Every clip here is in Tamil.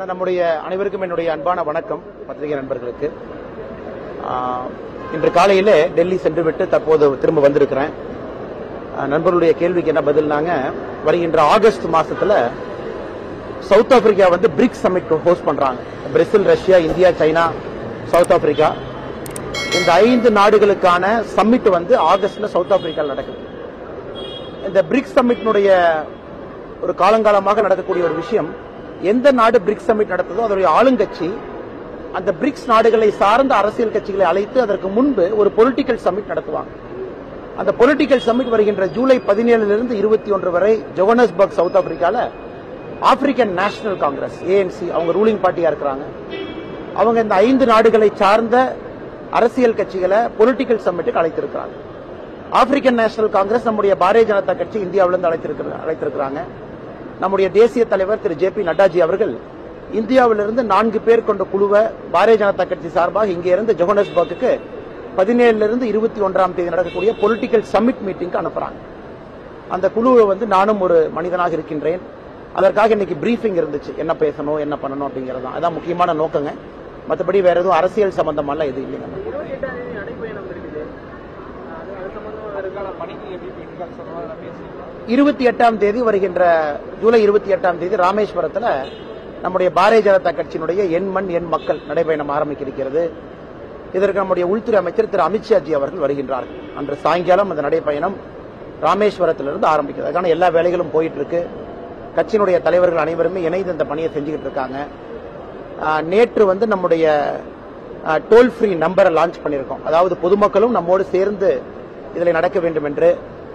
ஆனா, நம்முடைய அனைவருக்கும் என்னுடைய அன்பான வணக்கம் பத்திரிகை நண்பர்களுக்கு ஆஹ், இன்று காலையிலே டெல்லி சென்று விட்டு தற்போது திரும்ப வந்திருக்கிறேன் ஆஹ், நண்பர்களுடைய கேள்விக்கு என்ன பதில்னாங்க வருகின்ற ஆகஸ்ட் மாசத்துல சவுத் ஆப்பிரிக்கா வந்து பிரிக்ஸ் சமிட் ஹோஸ்ட் பண்றாங்க Brazil Russia India China South Africa இந்த ஐந்து நாடுகளுக்கான சம்மிட் வந்து ஆகஸ்ட்ல சவுத் ஆப்பிரிக்காவில் நடக்குது இந்த பிரிக்ஸ் சம்மிட்னுடைய ஒரு காலங்காலமாக நடக்கக்கூடிய ஒரு விஷயம் எந்த நாடு பிரிக்ஸ் சம்மிட் நடத்துதோ அதனுடைய ஆளுங்கட்சி அந்த பிரிக்ஸ் நாடுகளை சார்ந்த அரசியல் கட்சிகளை அழைத்து அதற்கு முன்பு ஒரு பொலிட்டிக்கல் சம்மிட் நடத்துவாங்க அந்த பொலிட்டிக்கல் சம்மிட் வருகின்ற ஜூலை பதினேழுலிருந்து இருபத்தி ஒன்று வரை ஜோகனஸ்பர்க் சவுத் ஆப்பிரிக்கால ஆப்பிரிக்கன் நேஷனல் காங்கிரஸ் ஏஎன்சி அவங்க ரூலிங் பார்ட்டியா இருக்கிறாங்க அவங்க இந்த ஐந்து நாடுகளை சார்ந்த அரசியல் கட்சிகளை பொலிட்டிக்கல் சம்மிட்டுக்கு அழைத்திருக்கிறாங்க ஆப்பிரிக்கன் நேஷனல் காங்கிரஸ் நம்முடைய பாரதிய ஜனதா கட்சி இந்தியாவிலிருந்து அழைத்திருக்கிற- அழைத்திருக்கிறாங்க நம்முடைய தேசிய தலைவர் திரு ஜே பி நட்டாஜி அவர்கள் இந்தியாவிலிருந்து நான்கு பேர் கொண்ட குழுவை பாரதிய ஜனதா கட்சி சார்பாக இங்கே இருந்து ஜோகனஸ்பர்க்கு பதினேழுல இருந்து இருபத்தி ஒன்றாம் தேதி நடக்கக்கூடிய பொலிட்டிக்கல் சம்மிட் மீட்டிங்க்கு அனுப்புறாங்க அந்த குழுவை வந்து நானும் ஒரு மனிதனாக இருக்கின்றேன் அதற்காக இன்னைக்கு பிரீஃபிங் இருந்துச்சு என்ன பேசணும் என்ன பண்ணணும் அப்படிங்கிறது தான் அதான் முக்கியமான நோக்கங்க மற்றபடி வேற எதுவும் அரசியல் சம்பந்தமெல்லாம் எதுவும் இல்லைங்க இருபத்தி எட்டாம் தேதி நடைபயணம் இருக்குது அது அது சம்பந்தமா அதுக்கான பணிகள் எப்படி போயிட்டு இருக்காங்க சொல்லுவாங்க பேசி இருபத்தி எட்டாம் தேதி வருகின்ற ஜூலை இருபத்தி எட்டாம் தேதி ராமேஸ்வரத்துல நம்முடைய பாரதிய ஜனதா கட்சியினுடைய எண் மண் எண் மக்கள் நடைபயணம் ஆரம்பிக்க இருக்கிறது இதற்கு நம்முடைய உள்துறை அமைச்சர் திரு அமித்ஷாஜி அவர்கள் வருகின்றார்கள் அன்று சாயங்காலம் அந்த நடைபயணம் ராமேஸ்வரத்திலிருந்து ஆரம்பிக்கிறது அதுக்கான எல்லா வேலைகளும் போயிட்டு இருக்கு கட்சியினுடைய தலைவர்கள் அனைவருமே இணைந்து இந்த பணியை செஞ்சுக்கிட்டு இருக்காங்க ஆஹ், நேற்று வந்து நம்முடைய டோல் ஃப்ரீ நம்பரை லான்ச் பண்ணியிருக்கோம் அதாவது பொதுமக்களும் நம்மோடு சேர்ந்து இதில் நடக்க வேண்டும் என்று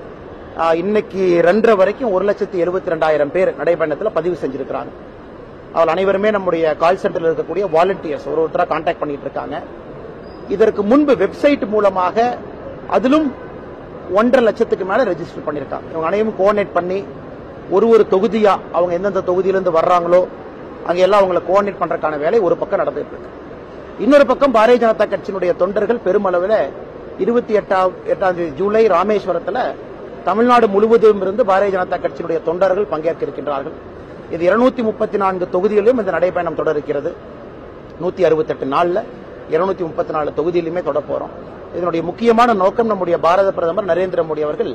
ஆஹ், இன்னைக்கு ரெண்டரை வரைக்கும் ஒரு லட்சத்தி எழுபத்தி ரெண்டாயிரம் பேர் நடைபயணத்தில் பதிவு செஞ்சிருக்கிறாங்க அவர்கள் அனைவருமே நம்முடைய கால் சென்டரில் இருக்கக்கூடிய வாலண்டியர்ஸ் ஒரு ஒருத்தராக கான்டாக்ட் பண்ணிட்டு இருக்காங்க இதற்கு முன்பு வெப்சைட் மூலமாக அதிலும் ஒன்றரை லட்சத்துக்கு மேல ரெஜிஸ்டர் பண்ணிருக்காங்க இவங்க அனைவரும் கோஆர்டினேட் பண்ணி ஒரு ஒரு தொகுதியா அவங்க எந்தெந்த தொகுதியிலிருந்து வர்றாங்களோ அங்க எல்லாம் அவங்களை கோஆர்டினேட் பண்றதுக்கான வேலை ஒரு பக்கம் நடந்துட்டு இருக்கு இன்னொரு பக்கம் பாரதிய ஜனதா கட்சியினுடைய தொண்டர்கள் பெருமளவில் இருபத்தி எட்டாம் எட்டாம் தேதி ஜூலை ராமேஸ்வரத்துல தமிழ்நாடு முழுவதும் இருந்து பாரதிய ஜனதா கட்சியினுடைய தொண்டர்கள் பங்கேற்க இருக்கின்றார்கள் இது இருநூத்தி முப்பத்தி நான்கு தொகுதிகளிலும் இந்த நடைபயணம் தொடர் இருக்கிறது நூத்தி அறுபத்தெட்டு நாள்ல இருநூத்தி முப்பத்தி நாலு தொகுதியிலுமே தொட போறோம் இதனுடைய முக்கியமான நோக்கம் நம்முடைய பாரத பிரதமர் நரேந்திர மோடி அவர்கள்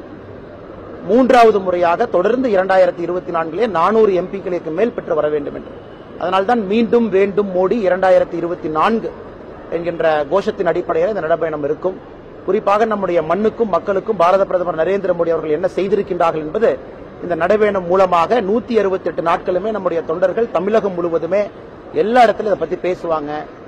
மூன்றாவது முறையாக தொடர்ந்து இரண்டாயிரத்தி இருபத்தி நான்கிலே நானூறு எம்பிக்களுக்கு மேல் பெற்று வர வேண்டும் என்று அதனால்தான் மீண்டும் வேண்டும் மோடி இரண்டாயிரத்தி இருபத்தி நான்கு என்கின்ற கோஷத்தின் அடிப்படையில் இந்த நடைபயணம் இருக்கும் குறிப்பாக நம்முடைய மண்ணுக்கும் மக்களுக்கும் பாரத பிரதமர் நரேந்திர மோடி அவர்கள் என்ன செய்திருக்கின்றார்கள் என்பது இந்த நடைபயணம் மூலமாக நூத்தி அறுபத்தி எட்டு நாட்களுமே நம்முடைய தொண்டர்கள் தமிழகம் முழுவதுமே எல்லா இடத்துலயும் இதை பத்தி பேசுவாங்க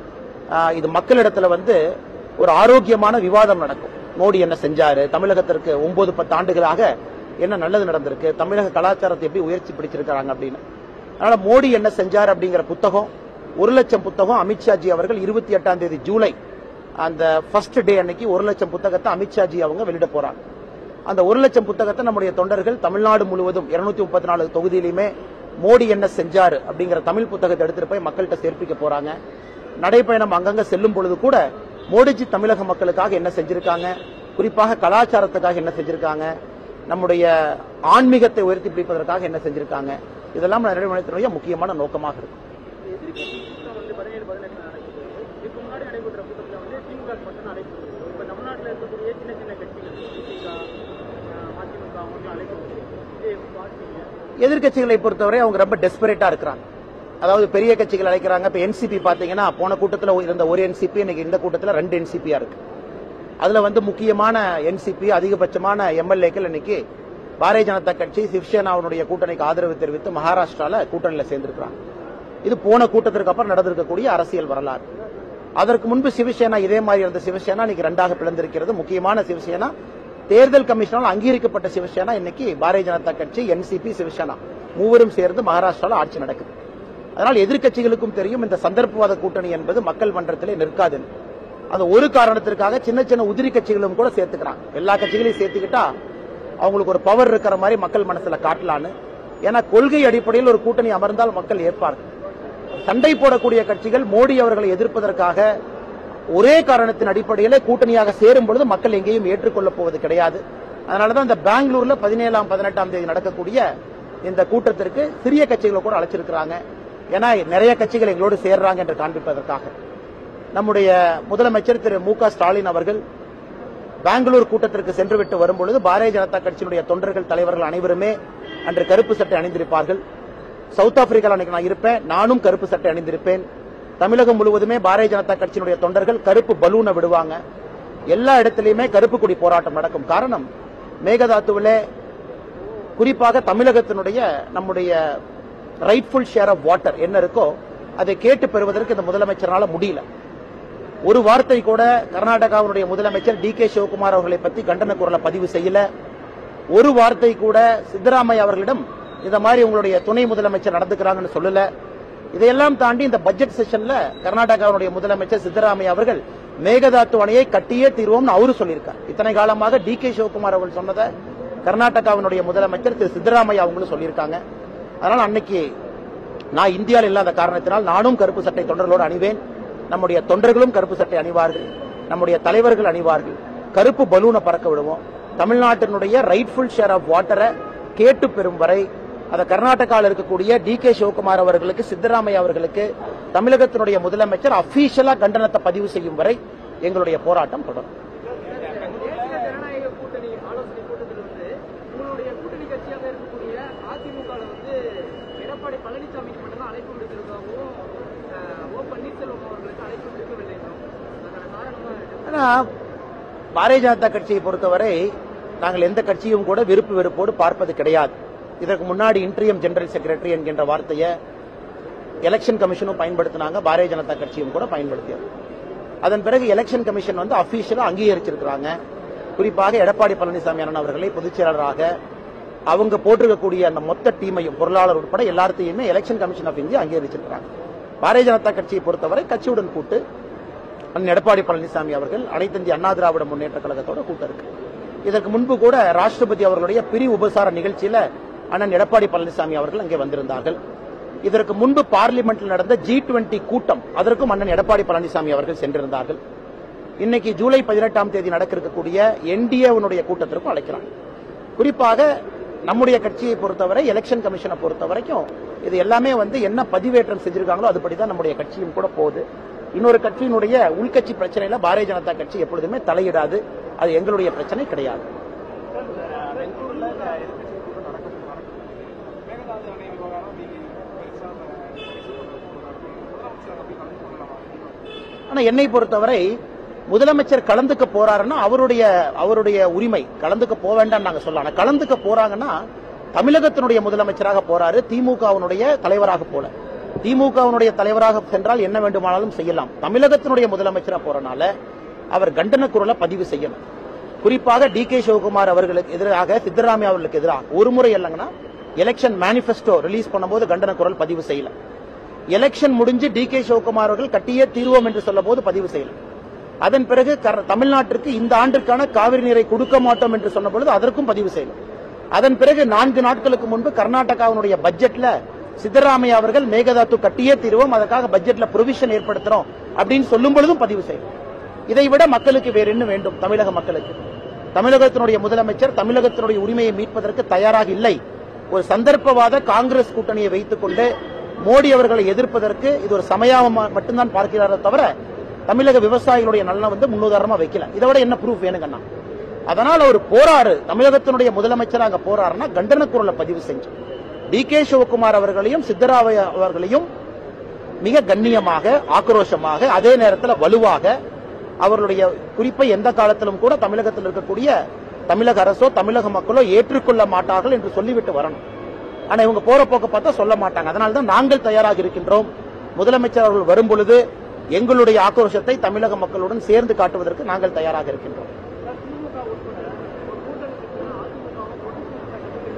ஆஹ் இது மக்களிடத்துல வந்து ஒரு ஆரோக்கியமான விவாதம் நடக்கும் மோடி என்ன செஞ்சாரு தமிழகத்திற்கு ஒன்பது பத்து ஆண்டுகளாக என்ன நல்லது நடந்திருக்கு தமிழக கலாச்சாரத்தை எப்படி உயர்ச்சி பிடிச்சிருக்காங்க அப்படின்னு அதனால மோடி என்ன செஞ்சார் அப்படிங்கிற புத்தகம் ஒரு லட்சம் புத்தகம் அமித்ஷாஜி அவர்கள் இருபத்தி எட்டாம் தேதி ஜூலை அந்த ஃபர்ஸ்ட் டே அன்னைக்கு ஒரு லட்சம் புத்தகத்தை அமித்ஷாஜி அவங்க வெளியிட போறாங்க அந்த ஒரு லட்சம் புத்தகத்தை நம்முடைய தொண்டர்கள் தமிழ்நாடு முழுவதும் இருநூத்தி முப்பத்தி நாலு தொகுதியிலுமே மோடி என்ன செஞ்சாரு அப்படிங்கிற தமிழ் புத்தகத்தை எடுத்துட்டு போய் மக்கள்கிட்ட சேர்ப்பிக்க போறாங்க நடைப்பயணம் அங்கங்க செல்லும் பொழுது கூட மோடிஜி தமிழக மக்களுக்காக என்ன செஞ்சிருக்காங்க குறிப்பாக கலாச்சாரத்துக்காக என்ன செஞ்சிருக்காங்க நம்முடைய ஆன்மீகத்தை உயர்த்தி பிடிப்பதற்காக என்ன செஞ்சிருக்காங்க இதெல்லாம் நடைபயணத்தினுடைய முக்கியமான நோக்கமாக இருக்கும் எதிர்கட்சி கூட்டம் வந்து பதினேழு பதினெட்டு நடக்குது இதுக்கு முன்னாடி நடைபெற்ற கூட்டத்தில் வந்து திமுக மட்டும் நடைபெற்றது இப்ப தமிழ்நாட்டில் இருக்கக்கூடிய சின்ன சின்ன கட்சிகள் திமுக மதிமுக அவங்க அழைக்கிறது இதை எப்படி பார்க்குறீங்க எதிர்க்கட்சிகளை பொறுத்தவரை அவங்க ரொம்ப டெஸ்பரேட்டா இருக்கிறாங்க அதாவது பெரிய கட்சிகள் அழைக்கிறாங்க இப்ப என்சிபி பாத்தீங்கன்னா போன கூட்டத்துல இருந்த ஒரு என்சிபி இன்னைக்கு இந்த கூட்டத்துல ரெண்டு என்சிபியா இருக்கு அதுல வந்து முக்கியமான என்சிபி அதிகபட்சமான எம்எல்ஏக்கள் இன்னைக்கு பாரதிய ஜனதா கட்சி சிவசேனாவுடைய கூட்டணிக்கு ஆதரவு தெரிவித்து மகாராஷ்டிரால கூட்டணியில சேர்ந்திருக்கிறாங்க இது போன கூட்டத்திற்கு அப்புறம் நடந்திருக்கக்கூடிய அரசியல் வரலாறு அதற்கு முன்பு சிவசேனா இதே மாதிரி இருந்த சிவசேனா இன்னைக்கு ரெண்டாக பிளந்திருக்கிறது முக்கியமான சிவசேனா தேர்தல் கமிஷனால் அங்கீகரிக்கப்பட்ட சிவசேனா இன்னைக்கு பாரதிய ஜனதா கட்சி என்சிபி சிவசேனா மூவரும் சேர்ந்து மகாராஷ்டிரால ஆட்சி நடக்குது அதனால் எதிர்க்கட்சிகளுக்கும் தெரியும் இந்த சந்தர்ப்பவாத கூட்டணி என்பது மக்கள் மன்றத்திலே நிற்காதுன்னு அந்த ஒரு காரணத்திற்காக சின்ன சின்ன உதிரி கட்சிகளும் கூட சேர்த்துக்கிறாங்க எல்லா கட்சிகளையும் சேர்த்துக்கிட்டா அவங்களுக்கு ஒரு பவர் இருக்கிற மாதிரி மக்கள் மனசுல காட்டலான்னு ஏன்னா கொள்கை அடிப்படையில் ஒரு கூட்டணி அமர்ந்தால் மக்கள் ஏற்பார்கள் சண்டை போடக்கூடிய கட்சிகள் மோடி அவர்களை எதிர்ப்பதற்காக ஒரே காரணத்தின் அடிப்படையிலே கூட்டணியாக சேரும் பொழுது மக்கள் எங்கேயும் ஏற்றுக்கொள்ளப் போவது கிடையாது அதனாலதான் இந்த பெங்களூர்ல பதினேழாம் பதினெட்டாம் தேதி நடக்கக்கூடிய இந்த கூட்டத்திற்கு சிறிய கட்சிகளை கூட அழைச்சிருக்கிறாங்க ஏன்னா நிறைய கட்சிகள் எங்களோடு சேர்றாங்க என்று காண்பிப்பதற்காக நம்முடைய முதலமைச்சர் திரு மு க ஸ்டாலின் அவர்கள் பெங்களூர் கூட்டத்திற்கு சென்றுவிட்டு வரும்பொழுது பாரதிய ஜனதா கட்சியினுடைய தொண்டர்கள் தலைவர்கள் அனைவருமே அன்று கருப்பு சட்டை அணிந்திருப்பார்கள் சவுத் ஆப்பிரிக்காவில் அன்னைக்கு நான் இருப்பேன் நானும் கருப்பு சட்டை அணிந்திருப்பேன் தமிழகம் முழுவதுமே பாரதிய ஜனதா கட்சியினுடைய தொண்டர்கள் கருப்பு பலூனை விடுவாங்க எல்லா இடத்திலையுமே கருப்பு கொடி போராட்டம் நடக்கும் காரணம் மேகதாத்துவிலே குறிப்பாக தமிழகத்தினுடைய நம்முடைய ரைட்ஃபுல் ஷேர் ஆஃப் வாட்டர் என்ன இருக்கோ அதை கேட்டு பெறுவதற்கு இந்த முதலமைச்சரால முடியல ஒரு வார்த்தை கூட கர்நாடகாவினுடைய முதலமைச்சர் டி கே சிவகுமார் அவர்களை பத்தி கண்டன குரலை பதிவு செய்யல ஒரு வார்த்தை கூட சித்தராமையா அவர்களிடம் இந்த மாதிரி உங்களுடைய துணை முதலமைச்சர் நடந்துக்கிறாங்கன்னு சொல்லல இதையெல்லாம் தாண்டி இந்த பட்ஜெட் செஷன்ல கர்நாடகாவுடைய முதலமைச்சர் சித்தராமையா அவர்கள் மேகதாத்து அணையை கட்டியே தீர்வோம்னு அவரு சொல்லியிருக்கார் இத்தனை காலமாக டி கே சிவகுமார் அவர்கள் சொன்னதை கர்நாடகாவினுடைய முதலமைச்சர் திரு சித்தராமையா அவங்களும் சொல்லியிருக்காங்க அதனால அன்னைக்கு நான் இந்தியாவில் இல்லாத காரணத்தினால் நானும் கருப்பு சட்டை தொண்டர்களோடு அணிவேன் நம்முடைய தொண்டர்களும் கருப்பு சட்டை அணிவார்கள் நம்முடைய தலைவர்கள் அணிவார்கள் கருப்பு பலூனை பறக்க விடுவோம் தமிழ்நாட்டினுடைய ரைட்ஃபுல் ஷேர் ஆஃப் வாட்டரை கேட்டு பெறும் வரை அதை கர்நாடகாவில் இருக்கக்கூடிய டி கே சிவகுமார் அவர்களுக்கு சித்தராமையா அவர்களுக்கு தமிழகத்தினுடைய முதலமைச்சர் அபிஷியலா கண்டனத்தை பதிவு செய்யும் வரை எங்களுடைய போராட்டம் தொடரும் தேசிய ஜனநாயக கூட்டணி ஆலோசனை கூட்டத்தில் வந்து உங்களுடைய கூட்டணி கட்சியாக இருக்கக்கூடிய அதிமுக வந்து எடப்பாடி பழனிசாமிக்கு மட்டும்தான் அழைப்பு விடுக்கிறதாகவும் அஹ், ஓ பன்னீர்செல்வம் அவர்களுக்கு அழைப்பு விடுக்கவில்லை அதற்கான காரணமா இருக்கு. ஆனா பாரதிய ஜனதா கட்சியை பொறுத்தவரை நாங்கள் எந்த கட்சியும் கூட விருப்பு வெறுப்போடு பார்ப்பது கிடையாது இதற்கு முன்னாடி இன்ட்ரியம் ஜெனரல் செக்ரட்டரி என்கின்ற வார்த்தையை எலெக்ஷன் கமிஷனும் பயன்படுத்தினாங்க பாரதிய ஜனதா கட்சியும் கூட பயன்படுத்தியது அதன் பிறகு எலெக்ஷன் கமிஷன் வந்து அபிஷியலா அங்கீகரிச்சிருக்கிறாங்க குறிப்பாக எடப்பாடி பழனிசாமி அண்ணன் அவர்களை பொதுச் செயலாளராக அவங்க போட்டிருக்கக்கூடிய அந்த மொத்த டீமையும் பொருளாளர் உட்பட எல்லாத்தையுமே எலெக்ஷன் கமிஷன் ஆஃப் இந்தியா அங்கீகரிச்சிருக்கிறாங்க பாரதிய ஜனதா கட்சியை பொறுத்தவரை கட்சியுடன் கூட்டு அண்ணன் எடப்பாடி பழனிசாமி அவர்கள் அனைத்து இந்திய அண்ணா திராவிட முன்னேற்ற கழகத்தோட கூட்டம் இருக்கு இதற்கு முன்பு கூட ராஷ்டிரபதி அவர்களுடைய பிரி உபசார நிகழ்ச்சியில அண்ணன் எடப்பாடி பழனிசாமி அவர்கள் அங்கே வந்திருந்தார்கள் இதற்கு முன்பு பார்லிமெண்டில் நடந்த ஜி டுவெண்டி கூட்டம் அதற்கும் அண்ணன் எடப்பாடி பழனிசாமி அவர்கள் சென்றிருந்தார்கள் இன்னைக்கு ஜூலை பதினெட்டாம் தேதி நடக்க இருக்கக்கூடிய என்டிஏனுடைய கூட்டத்திற்கும் அழைக்கிறாங்க குறிப்பாக நம்முடைய கட்சியை பொறுத்தவரை எலெக்ஷன் கமிஷனை பொறுத்த வரைக்கும் இது எல்லாமே வந்து என்ன பதிவேற்றம் செஞ்சிருக்காங்களோ அதுபடிதான் நம்முடைய கட்சியும் கூட போகுது இன்னொரு கட்சியினுடைய உள்கட்சி பிரச்சனையில பாரதிய ஜனதா கட்சி எப்பொழுதுமே தலையிடாது அது எங்களுடைய பிரச்சனை கிடையாது ஆனா என்னை பொறுத்தவரை முதலமைச்சர் கலந்துக்க போறாருன்னா அவருடைய அவருடைய உரிமை கலந்துக்க போக வேண்டாம் நாங்க சொல்லலாம் ஆனா கலந்துக்க போறாங்கன்னா தமிழகத்தினுடைய முதலமைச்சராக போறாரு திமுகவினுடைய தலைவராக போல திமுகவினுடைய தலைவராக சென்றால் என்ன வேண்டுமானாலும் செய்யலாம் தமிழகத்தினுடைய முதலமைச்சரா போறனால அவர் கண்டன குரலை பதிவு செய்யணும் குறிப்பாக டி கே சிவகுமார் அவர்களுக்கு எதிராக சித்தராமையா அவர்களுக்கு எதிராக ஒரு முறை இல்லைங்கன்னா எலெக்ஷன் மேனிபெஸ்டோ ரிலீஸ் பண்ணும்போது கண்டன குரல் பதிவு செய்யல எலெக்ஷன் முடிஞ்சு டி கே சிவகுமார் அவர்கள் கட்டியே தீர்வோம் என்று சொல்ல போது பதிவு செய்யல அதன் பிறகு கர- தமிழ்நாட்டிற்கு இந்த ஆண்டிற்கான காவிரி நீரை கொடுக்க மாட்டோம் என்று சொன்ன பொழுது அதற்கும் பதிவு செய்யல அதன் பிறகு நான்கு நாட்களுக்கு முன்பு கர்நாடகாவினுடைய பட்ஜெட்ல சித்தராமையா அவர்கள் மேகதாத்து கட்டியே தீர்வோம் அதற்காக பட்ஜெட்ல ப்ரொவிஷன் ஏற்படுத்துறோம் அப்படின்னு சொல்லும் பொழுதும் பதிவு செய்யல இதை விட மக்களுக்கு வேறு என்ன வேண்டும் தமிழக மக்களுக்கு தமிழகத்தினுடைய முதலமைச்சர் தமிழகத்தினுடைய உரிமையை மீட்பதற்கு தயாராக இல்லை ஒரு சந்தர்ப்பவாத காங்கிரஸ் கூட்டணியை வைத்துக் கொண்டு மோடி அவர்களை எதிர்ப்பதற்கு இது ஒரு சமயம் மட்டும்தான் பார்க்கிறாரே தவிர தமிழக விவசாயிகளுடைய நலனை வந்து முன்னுதாரணமா வைக்கல இதை விட என்ன ப்ரூஃப் வேணுங்கண்ணா அதனால அவர் போறாரு தமிழகத்தினுடைய முதலமைச்சர் அங்க போறாருன்னா கண்டன குரலை பதிவு செஞ்சு டி கே சிவகுமார் அவர்களையும் சித்தராமையா அவர்களையும் மிக கண்ணியமாக ஆக்ரோஷமாக அதே நேரத்தில் வலுவாக அவர்களுடைய குறிப்பை எந்த காலத்திலும் கூட தமிழகத்தில் இருக்கக்கூடிய தமிழக அரசோ தமிழக மக்களோ ஏற்றுக்கொள்ள மாட்டார்கள் என்று சொல்லிவிட்டு வரணும் ஆனா இவங்க போற போக்க பார்த்தா சொல்ல மாட்டாங்க அதனால தான் நாங்கள் தயாராக இருக்கின்றோம் முதலமைச்சர் அவர்கள் வரும் பொழுது எங்களுடைய ஆக்ரோஷத்தை தமிழக மக்களுடன் சேர்ந்து காட்டுவதற்கு நாங்கள் தயாராக இருக்கின்றோம் திமுக உட்பட ஒரு கூட்டணி அதிமுக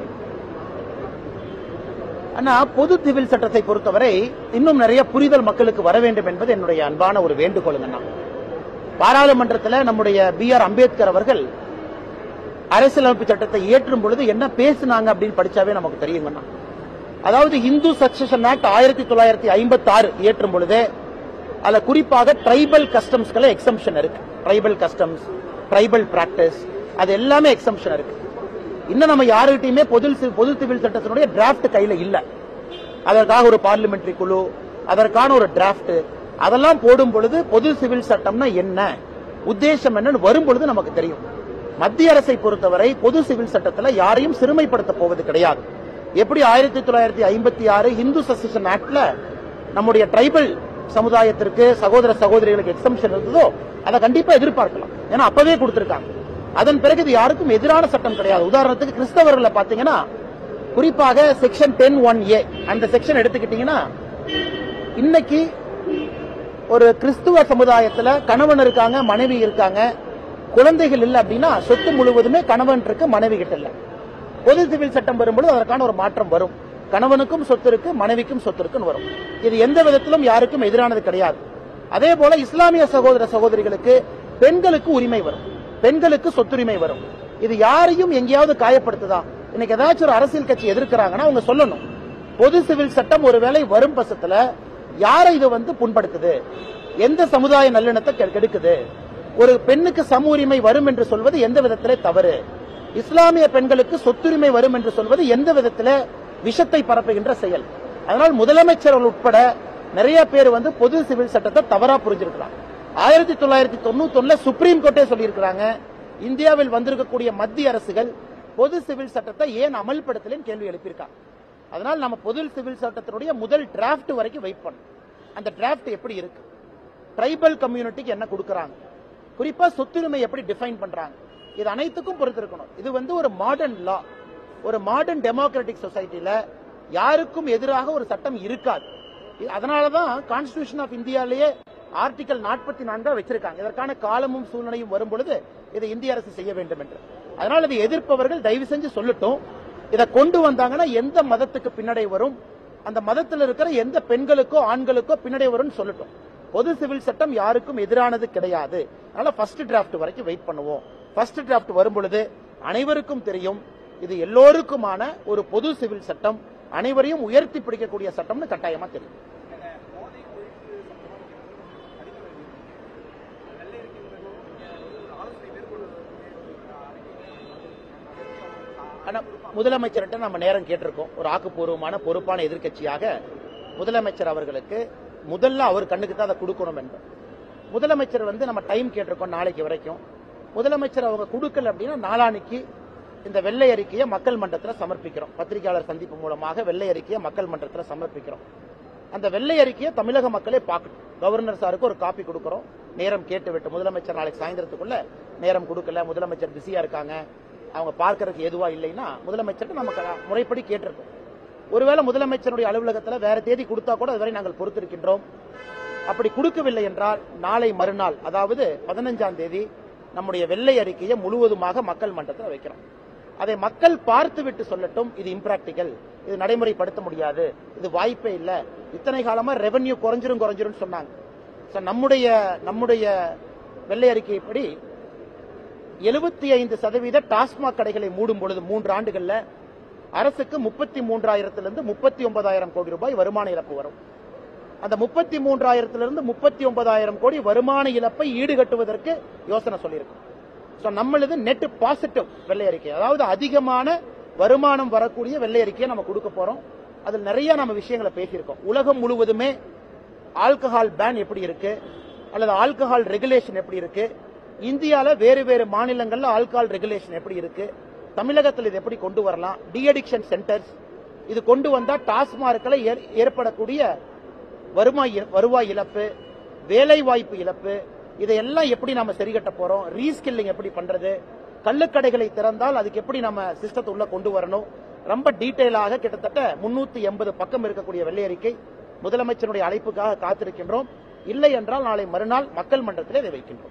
ஆனா பொது சிவில் சட்டத்தை பொறுத்தவரை இன்னும் நிறைய புரிதல் மக்களுக்கு வர வேண்டும் என்பது என்னுடைய அன்பான ஒரு வேண்டுகோளுங்கண்ணா பாராளுமன்றத்தில் நம்முடைய பி ஆர் அம்பேத்கர் அவர்கள் அரசியலமைப்பு சட்டத்தை இயற்றும் பொழுது என்ன பேசுனாங்க அப்படின்னு படிச்சாவே நமக்கு தெரியுங்கண்ணா அதாவது இந்து சக்சஷன் ஆக்ட் ஆயிரத்தி தொள்ளாயிரத்தி ஐம்பத்தி ஆறு இயற்றும் பொழுது அதுல குறிப்பாக ட்ரைபல் கஸ்டம்ஸ்களை எக்ஸம்ஷன் இருக்கு ட்ரைபல் கஸ்டம்ஸ் ட்ரைபல் பிராக்டிஸ் அது எல்லாமே எக்ஸம்ஷன் இருக்கு இன்னும் நம்ம யாருகிட்டயுமே பொது சி- பொது சிவில் சட்டத்தினுடைய டிராஃப்ட் கையில இல்ல அதற்காக ஒரு பார்லிமெண்டரி குழு அதற்கான ஒரு டிராஃப்ட் அதெல்லாம் போடும் பொழுது பொது சிவில் சட்டம்னா என்ன உத்தேசம் என்னன்னு வரும் பொழுது நமக்கு தெரியும் மத்திய அரசை பொறுத்தவரை பொது சிவில் சட்டத்துல யாரையும் சிறுமைப்படுத்த போவது கிடையாது எப்படி ஆயிரத்தி தொள்ளாயிரத்தி ஐம்பத்தி ஆறு இந்து சசேஷன் ஆக்ட்ல நம்முடைய ட்ரைபல் சமுதாயத்திற்கு சகோதர சகோதரிகளுக்கு எக்ஸம்ஷன் இருந்ததோ அதை கண்டிப்பா எதிர்பார்க்கலாம் ஏன்னா அப்பவே கொடுத்திருக்காங்க அதன் பிறகு இது யாருக்கும் எதிரான சட்டம் கிடையாது உதாரணத்துக்கு கிறிஸ்தவர்களை பாத்தீங்கன்னா குறிப்பாக செக்ஷன் டென் ஒன் ஏ அந்த செக்ஷன் எடுத்துக்கிட்டீங்கன்னா இன்னைக்கு ஒரு கிறிஸ்துவ சமுதாயத்துல கணவன் இருக்காங்க மனைவி இருக்காங்க குழந்தைகள் இல்ல அப்படின்னா சொத்து முழுவதுமே கணவன் இருக்கு மனைவி கிட்ட இல்ல பொது சிவில் சட்டம் வரும்போது அதற்கான ஒரு மாற்றம் வரும் கணவனுக்கும் சொத்து இருக்கு மனைவிக்கும் சொத்து இருக்குன்னு வரும் இது எந்த விதத்திலும் யாருக்கும் எதிரானது கிடையாது அதே போல இஸ்லாமிய சகோதர சகோதரிகளுக்கு பெண்களுக்கு உரிமை வரும் பெண்களுக்கு சொத்துரிமை வரும் இது யாரையும் எங்கேயாவது காயப்படுத்துதா இன்னைக்கு ஏதாச்சும் ஒரு அரசியல் கட்சி எதிர்க்கிறாங்கன்னா அவங்க சொல்லணும் பொது சிவில் சட்டம் ஒருவேளை வரும் பட்சத்துல யாரை இது வந்து புண்படுத்துது எந்த சமுதாய நல்லிணத்தை கெ- கெடுக்குது ஒரு பெண்ணுக்கு சம உரிமை வரும் என்று சொல்வது எந்த விதத்திலே தவறு இஸ்லாமிய பெண்களுக்கு சொத்துரிமை வரும் என்று சொல்வது எந்த விதத்திலே விஷத்தை பரப்புகின்ற செயல் அதனால் முதலமைச்சர் அவர்கள் உட்பட நிறைய பேர் வந்து பொது சிவில் சட்டத்தை தவறா புரிஞ்சிருக்கிறாங்க ஆயிரத்தி தொள்ளாயிரத்தி தொண்ணூத்தி ஒண்ணுல சுப்ரீம் கோர்ட்டே சொல்லியிருக்கிறாங்க இந்தியாவில் வந்திருக்கக்கூடிய மத்திய அரசுகள் பொது சிவில் சட்டத்தை ஏன் அமல்படுத்தலன்னு கேள்வி எழுப்பியிருக்காங்க அதனால் நம்ம பொது சிவில் சட்டத்தினுடைய முதல் டிராஃப்ட் வரைக்கும் வெயிட் பண்ணணும் அந்த டிராஃப்ட் எப்படி இருக்கு ட்ரைபல் கம்யூனிட்டிக்கு என்ன கொடுக்கறாங்க குறிப்பா சொத்துரிமை எப்படி டிஃபைன் பண்றாங்க இது அனைத்துக்கும் பொறுத்து இருக்கணும் இது வந்து ஒரு மாடர்ன் லா ஒரு மாடர்ன் டெமோக்ராட்டிக் சொசைட்டில யாருக்கும் எதிராக ஒரு சட்டம் இருக்காது இது- அதனாலதான் கான்ஸ்டிடியூஷன் ஆஃப் இந்தியாலேயே ஆர்டிகல் நாற்பத்தி நான்கா வச்சிருக்காங்க இதற்கான காலமும் சூழ்நிலையும் வரும் பொழுது இதை இந்திய அரசு செய்ய வேண்டும் என்று அதனால இதை எதிர்ப்பவர்கள் தயவு செஞ்சு சொல்லட்டும் இதை கொண்டு வந்தாங்கன்னா எந்த மதத்துக்கு பின்னடை வரும் அந்த மதத்தில் இருக்கிற எந்த பெண்களுக்கோ ஆண்களுக்கோ பின்னடை வரும்னு சொல்லட்டும் பொது சிவில் சட்டம் யாருக்கும் எதிரானது கிடையாது அதனால ஃபர்ஸ்ட் டிராஃப்ட் வரைக்கும் வெயிட் பண்ணுவோம் ஃபர்ஸ்ட் டிராஃப்ட் வரும் பொழுது அனைவருக்கும் தெரியும் இது எல்லோருக்குமான ஒரு பொது சிவில் சட்டம் அனைவரையும் உயர்த்தி பிடிக்கக்கூடிய சட்டம்னு கட்டாயமா தெரியும் ஆனா முதலமைச்சர்கிட்ட நம்ம நேரம் கேட்டிருக்கோம் ஒரு ஆக்கப்பூர்வமான பொறுப்பான எதிர்க்கட்சியாக முதலமைச்சர் அவர்களுக்கு முதல்ல அவர் கண்ணுக்கு தான் அதை கொடுக்கணும் என்று முதலமைச்சர் வந்து நம்ம டைம் கேட்டிருக்கோம் நாளைக்கு வரைக்கும் முதலமைச்சர் அவங்க கொடுக்கல அப்படின்னா நாளானிக்கு இந்த வெள்ளை அறிக்கையை மக்கள் மன்றத்தில் சமர்ப்பிக்கிறோம் பத்திரிகையாளர் சந்திப்பு மூலமாக வெள்ளை அறிக்கையை மக்கள் மன்றத்தில் சமர்ப்பிக்கிறோம் அந்த வெள்ளை அறிக்கையை தமிழக மக்களே பார்க்கணும் கவர்னர் சாருக்கு ஒரு காப்பி கொடுக்கிறோம் நேரம் கேட்டு விட்டு முதலமைச்சர் நாளைக்கு சாயந்தரத்துக்குள்ள நேரம் கொடுக்கல முதலமைச்சர் பிஸியா இருக்காங்க அவங்க பார்க்கறதுக்கு எதுவா இல்லைன்னா முதலமைச்சர்கிட்ட நம்ம க- முறைப்படி கேட்டிருக்கோம் ஒருவேளை முதலமைச்சருடைய அலுவலகத்தில் வேற தேதி கொடுத்தா கூட அதுவரை நாங்கள் பொறுத்திருக்கின்றோம் அப்படி கொடுக்கவில்லை என்றால் நாளை மறுநாள் அதாவது பதினஞ்சாம் தேதி நம்முடைய வெள்ளை அறிக்கையை முழுவதுமாக மக்கள் மன்றத்தில் வைக்கிறோம் அதை மக்கள் பார்த்துவிட்டு சொல்லட்டும் இது இம்ப்ராக்டிக்கல் இது நடைமுறைப்படுத்த முடியாது இது வாய்ப்பே இல்ல இத்தனை காலமா ரெவென்யூ குறைஞ்சிரும் குறைஞ்சிரும் சொன்னாங்க So, நம்முடைய நம்முடைய வெள்ளை அறிக்கைப்படி எழுபத்தி ஐந்து சதவீத டாஸ்மாக் கடைகளை மூடும் பொழுது மூன்று ஆண்டுகள்ல அரசுக்கு முப்பத்தி மூன்றாயிரத்திலிருந்து முப்பத்தி ஒன்பதாயிரம் கோடி ரூபாய் வருமான இழப்பு வரும் அந்த முப்பத்தி மூன்றாயிரத்திலிருந்து முப்பத்தி ஒன்பதாயிரம் கோடி வருமான இழப்பை ஈடுகட்டுவதற்கு யோசனை சொல்லியிருக்கோம் சோ நம்மளது நெட் பாசிட்டிவ் வெள்ளை அறிக்கை அதாவது அதிகமான வருமானம் வரக்கூடிய வெள்ளை அறிக்கையை நம்ம கொடுக்க போறோம் அதில் நிறைய நம்ம விஷயங்களை பேசியிருக்கோம் உலகம் முழுவதுமே ஆல்கஹால் பேன் எப்படி இருக்கு அல்லது ஆல்கஹால் ரெகுலேஷன் எப்படி இருக்கு இந்தியால வேறு வேறு மாநிலங்கள்ல ஆல்கஹால் ரெகுலேஷன் எப்படி இருக்கு தமிழகத்தில் இது எப்படி கொண்டு வரலாம் டி அடிக்ஷன் சென்டர்ஸ் இது கொண்டு வந்தா டாஸ்மார்க்கில் ஏற்படக்கூடிய வருவாய் வருவாய் இழப்பு வேலை வாய்ப்பு இழப்பு இதையெல்லாம் எப்படி நாம சரிகட்ட போறோம் ரீஸ்கில்லிங் எப்படி பண்றது கள்ளுக்கடைகளை திறந்தால் அதுக்கு எப்படி நம்ம சிஸ்டத்தை உள்ள கொண்டு வரணும் ரொம்ப டீட்டெயிலாக கிட்டத்தட்ட முன்னூத்தி எண்பது பக்கம் இருக்கக்கூடிய வெள்ளை அறிக்கை முதலமைச்சருடைய அழைப்புக்காக காத்திருக்கின்றோம் இல்லை என்றால் நாளை மறுநாள் மக்கள் மன்றத்திலே இதை வைக்கின்றோம்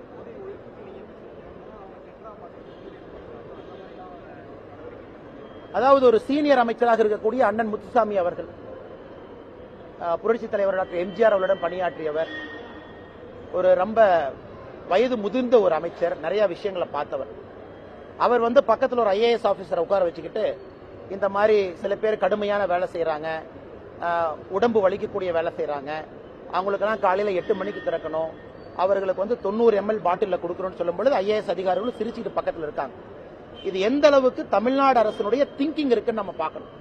அதாவது ஒரு சீனியர் அமைச்சராக இருக்கக்கூடிய அண்ணன் முத்துசாமி அவர்கள் அஹ், புரட்சித் தலைவர் டாக்டர் எம்ஜிஆர் அவர்களிடம் பணியாற்றியவர் ஒரு ரொம்ப வயது முதிர்ந்த ஒரு அமைச்சர் நிறைய விஷயங்களை பார்த்தவர் அவர் வந்து பக்கத்துல ஒரு ஐஏஎஸ் ஆபீசரை உட்கார வச்சுக்கிட்டு இந்த மாதிரி சில பேர் கடுமையான வேலை செய்யறாங்க உடம்பு வலிக்கக்கூடிய வேலை செய்யறாங்க அவங்களுக்கெல்லாம் காலையில எட்டு மணிக்கு திறக்கணும் அவர்களுக்கு வந்து தொண்ணூறு எம்எல் பாட்டில் கொடுக்கணும்னு சொல்லும் பொழுது ஐஏஎஸ் அதிகாரிகளும் சிரிச்சுட்டு பக்கத்துல இருக்காங்க இது எந்த அளவுக்கு தமிழ்நாடு அரசினுடைய திங்கிங் இருக்குன்னு நம்ம பார்க்கணும்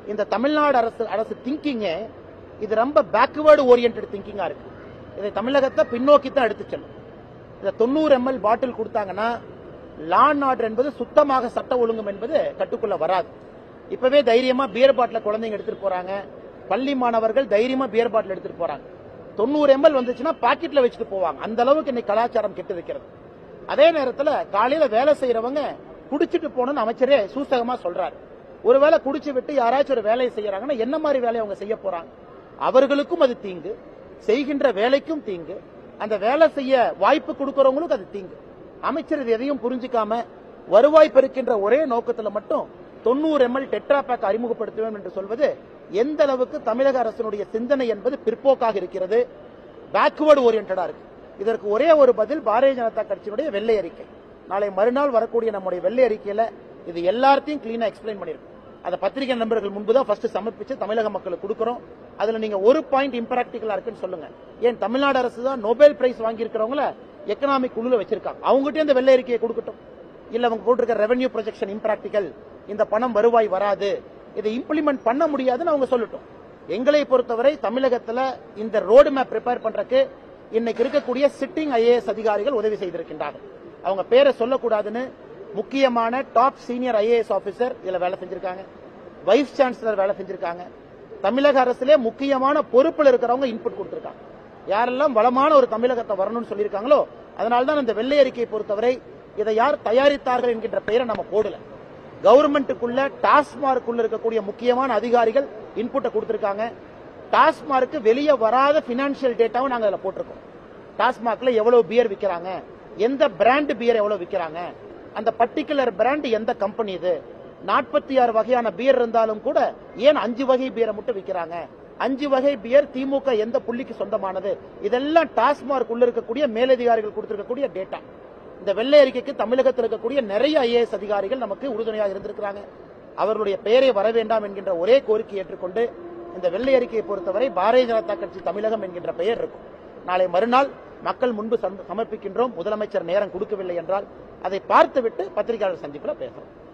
இந்த தமிழ்நாடு அரசு அரசு திங்கிங்க இது ரொம்ப பேக்வேர்டு ஓரியன்ட் திங்கிங்கா இருக்கு இதை தமிழகத்தை பின்னோக்கி தான் எடுத்து செல்லும் இந்த தொண்ணூறு எம்எல் பாட்டில் கொடுத்தாங்கன்னா லான் ஆர்டர் என்பது சுத்தமாக சட்ட ஒழுங்கும் என்பது கட்டுக்குள்ள வராது இப்பவே தைரியமா பியர் பாட்டில குழந்தைங்க எடுத்துட்டு போறாங்க பள்ளி மாணவர்கள் தைரியமா பியர் பாட்டில் எடுத்துட்டு போறாங்க தொண்ணூறு எம்எல் வந்துச்சுன்னா பாக்கெட்ல வச்சுட்டு போவாங்க அந்த அளவுக்கு இன்னைக்கு கலாச்சாரம் கெட்டு வைக்கிறது அதே நேரத்துல காலையில வேலை செய்யறவங்க குடிச்சிட்டு போகணும்னு அமைச்சரே சூசகமா சொல்றாரு ஒருவேளை குடிச்சு விட்டு யாராச்சும் ஒரு வேலையை செய்யறாங்கன்னா என்ன மாதிரி வேலையை அவங்க செய்ய போறாங்க அவர்களுக்கும் அது தீங்கு செய்கின்ற வேலைக்கும் தீங்கு அந்த வேலை செய்ய வாய்ப்பு கொடுக்கறவங்களுக்கும் அது தீங்கு அமைச்சர் இது எதையும் புரிஞ்சுக்காம வருவாய் பெருக்கின்ற ஒரே நோக்கத்துல மட்டும் தொண்ணூறு எம்எல் டெட்ரா பேக் அறிமுகப்படுத்துவேன் என்று சொல்வது எந்த அளவுக்கு தமிழக அரசினுடைய சிந்தனை என்பது பிற்போக்காக இருக்கிறது பேக்வேர்டு ஓரியன்டா இருக்கு இதற்கு ஒரே ஒரு பதில் பாரதிய ஜனதா கட்சியினுடைய வெள்ளை அறிக்கை நாளை மறுநாள் வரக்கூடிய நம்முடைய வெள்ளை அறிக்கையில இது எல்லாத்தையும் கிளீனா எக்ஸ்பிளைன் பண்ணிருக்கோம் அதை பத்திரிகை நண்பர்கள் முன்பு தான் ஃபர்ஸ்ட் சமர்ப்பிச்சு தமிழக மக்களுக்கு கொடுக்கறோம் அதுல நீங்க ஒரு பாயிண்ட் இம்பராக்டிகலா இருக்குன்னு சொல்லுங்க ஏன் தமிழ்நாடு அரசு தான் நோபல் பிரைஸ் வாங்கி இருக்கிறவங்கள எக்கனாமிக் குழுல வச்சிருக்காங்க அவங்ககிட்ட இந்த வெள்ளை அறிக்கையை கொடுக்கட்டும் இல்ல அவங்க போட்டிருக்க ரெவென்யூ ப்ரொஜெக்ஷன் இம்ப்ராக்டிக்கல் இந்த பணம் வருவாய் வராது இதை இம்ப்ளிமெண்ட் பண்ண முடியாதுன்னு அவங்க சொல்லட்டும் எங்களை பொறுத்தவரை தமிழகத்துல இந்த ரோடு மேப் ப்ரிப்பேர் பண்றதுக்கு இன்னைக்கு இருக்கக்கூடிய சிட்டிங் ஐஏஎஸ் அதிகாரிகள் உதவி செய்திருக்கின்றார்கள் அவங்க பேரை சொல்லக்கூடாதுன்னு முக்கியமான டாப் சீனியர் ஐஏஎஸ் ஆபீசர் இதுல வேலை செஞ்சிருக்காங்க வைஸ் சான்சலர் வேலை செஞ்சிருக்காங்க தமிழக அரசுல முக்கியமான பொறுப்புல இருக்கிறவங்க இன்புட் கொடுத்திருக்காங்க யாரெல்லாம் வளமான ஒரு தமிழகத்தை வரணும்னு சொல்லியிருக்காங்களோ அதனால தான் இந்த வெள்ளை அறிக்கையை பொறுத்தவரை இதை யார் தயாரித்தார்கள் என்கின்ற பெயரை நம்ம போடல கவர்மெண்ட்டுக்குள்ள டாஸ்மார்க்குள்ள இருக்கக்கூடிய முக்கியமான அதிகாரிகள் இன்புட்டை கொடுத்திருக்காங்க டாஸ்மார்க்கு வெளியே வராத பினான்சியல் டேட்டாவும் நாங்க அதுல போட்டிருக்கோம் டாஸ்மாக்ல எவ்வளவு பியர் விக்கிறாங்க எந்த பிராண்ட் பியர் எவ்வளவு விக்கிறாங்க அந்த பர்டிகுலர் பிராண்ட் எந்த கம்பெனி இது நாற்பத்தி ஆறு வகையான பியர் இருந்தாலும் கூட ஏன் அஞ்சு வகை பியரை மட்டும் விக்கிறாங்க அஞ்சு வகை பியர் திமுக எந்த புள்ளிக்கு சொந்தமானது இதெல்லாம் டாஸ்மார்க் உள்ள இருக்கக்கூடிய மேலதிகாரிகள் கொடுத்திருக்கக்கூடிய டேட்டா இந்த வெள்ளை அறிக்கைக்கு தமிழகத்தில் இருக்கக்கூடிய நிறைய ஐஏஎஸ் அதிகாரிகள் நமக்கு உறுதுணையாக இருந்திருக்கிறாங்க அவர்களுடைய பெயரை வர வேண்டாம் என்கின்ற ஒரே கோரிக்கை ஏற்றுக்கொண்டு இந்த வெள்ளை அறிக்கையை பொறுத்தவரை பாரதிய ஜனதா கட்சி தமிழகம் என்கின்ற பெயர் இருக்கும் நாளை மறுநாள் மக்கள் முன்பு சம- சமர்ப்பிக்கின்றோம் முதலமைச்சர் நேரம் கொடுக்கவில்லை என்றால் அதை பார்த்துவிட்டு பத்திரிகையாளர் சந்திப்பில் பேசுறோம்